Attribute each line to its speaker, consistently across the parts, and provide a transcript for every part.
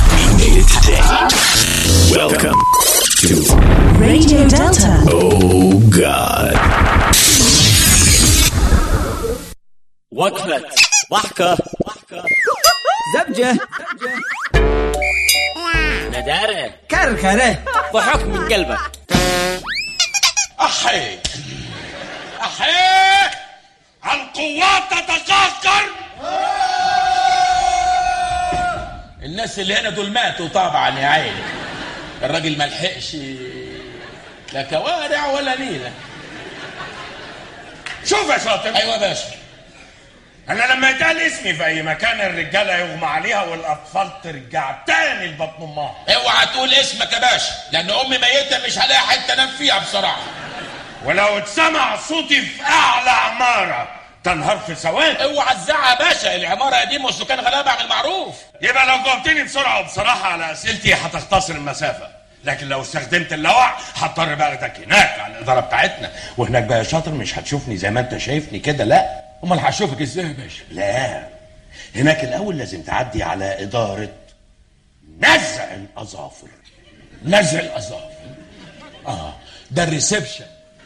Speaker 1: We made it today. Welcome to
Speaker 2: Radio Delta.
Speaker 1: Oh God.
Speaker 3: وقفة ضحكة
Speaker 4: زبجة
Speaker 3: ندارة
Speaker 4: كركرة
Speaker 3: ضحك من قلبك
Speaker 5: أحي أحي القوات تتقهقر الناس اللي هنا دول ماتوا طبعا يا عيني الراجل ما لحقش لا كوارع ولا نيلة
Speaker 6: شوف يا شاطر
Speaker 5: ايوه يا باشا
Speaker 6: انا لما يتقال اسمي في اي مكان الرجاله يغمى عليها والاطفال ترجع تاني لبطن امها
Speaker 5: اوعى تقول اسمك يا باشا لان امي ميته مش هلاقي حته انام فيها بصراحه
Speaker 6: ولو اتسمع صوتي في اعلى عماره تنهار في ثواني
Speaker 5: اوعى تزعق يا باشا العماره قديمه والسكان غلابه عن المعروف
Speaker 6: يبقى لو جاوبتني بسرعه وبصراحه على اسئلتي هتختصر المسافه لكن لو استخدمت اللوع هضطر بقى اخدك هناك على الاداره بتاعتنا وهناك بقى يا شاطر مش هتشوفني زي ما انت شايفني كده لا
Speaker 5: امال هشوفك ازاي يا باشا
Speaker 6: لا هناك الاول لازم تعدي على اداره نزع الاظافر
Speaker 5: نزع الاظافر اه ده الريسبشن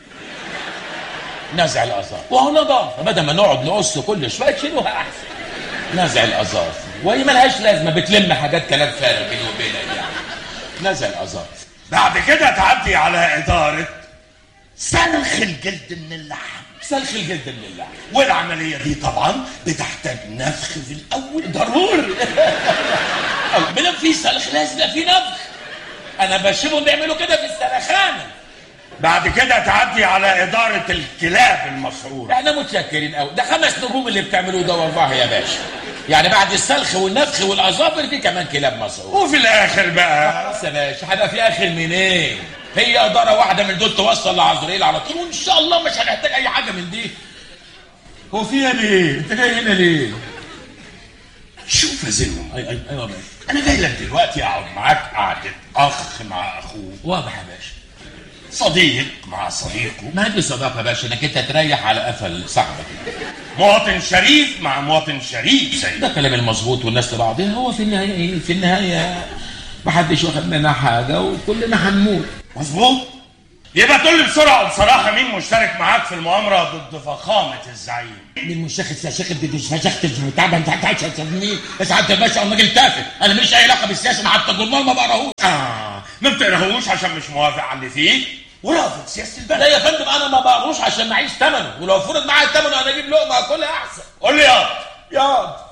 Speaker 5: نزع الاظافر وهو نظافه بدل ما نقعد نقص كل شويه شيلوها احسن نزع الاظافر وهي ملهاش لازمه بتلم حاجات كلام فارغ بيني وبينك يعني نزع الاظافر
Speaker 6: بعد كده تعدي على اداره سلخ الجلد من اللحم
Speaker 5: سلخ الجلد من اللحم
Speaker 6: والعمليه دي طبعا بتحتاج نفخ في الاول
Speaker 5: ضروري بلا في سلخ لازم يبقى في نفخ انا بشوفهم بيعملوا كده في السلخانه
Speaker 6: بعد كده تعدي على اداره الكلاب المسعوره
Speaker 5: احنا متشكرين قوي ده خمس نجوم اللي بتعملوه ده والله يا باشا يعني بعد السلخ والنفخ والاظافر في كمان كلاب مسعور
Speaker 6: وفي الاخر بقى
Speaker 5: بس يا باشا هيبقى في اخر منين هي اداره واحده من دول توصل لعزرائيل على طول وان شاء الله مش هنحتاج اي حاجه من دي هو فيها ليه انت جاي هنا ليه
Speaker 6: شوف يا زلمه
Speaker 5: اي اي ايوه يا باشا
Speaker 6: انا جاي لك دلوقتي اقعد معاك قعده اخ مع اخوه
Speaker 5: واضح يا باشا
Speaker 6: صديق مع صديقه
Speaker 5: ما دي صداقه يا باشا انك انت تريح على قفل صاحبك
Speaker 6: مواطن شريف مع مواطن شريف
Speaker 5: ده
Speaker 6: سيد
Speaker 5: كلام المظبوط والناس لبعضها هو في النهايه ايه في النهايه محدش واخد مننا حاجه وكلنا هنموت
Speaker 6: مظبوط يبقى تقول لي بسرعه وبصراحه مين مشترك معاك في المؤامره ضد فخامه الزعيم
Speaker 5: من مشاخ الشيخ فشخت بتاع انت عايز تسميه بس انت يا باشا انا راجل تافه انا ماليش اي علاقه بالسياسه انا حتى الجورنال ما بقراهوش
Speaker 6: اه ما بتقراهوش عشان مش موافق على اللي فيه ورافض سياسه البلد
Speaker 5: لا يا فندم انا ما بقروش عشان معيش ثمنه ولو فرض معايا ثمنه انا اجيب لقمه اكلها احسن
Speaker 6: قول لي ياض
Speaker 5: ياض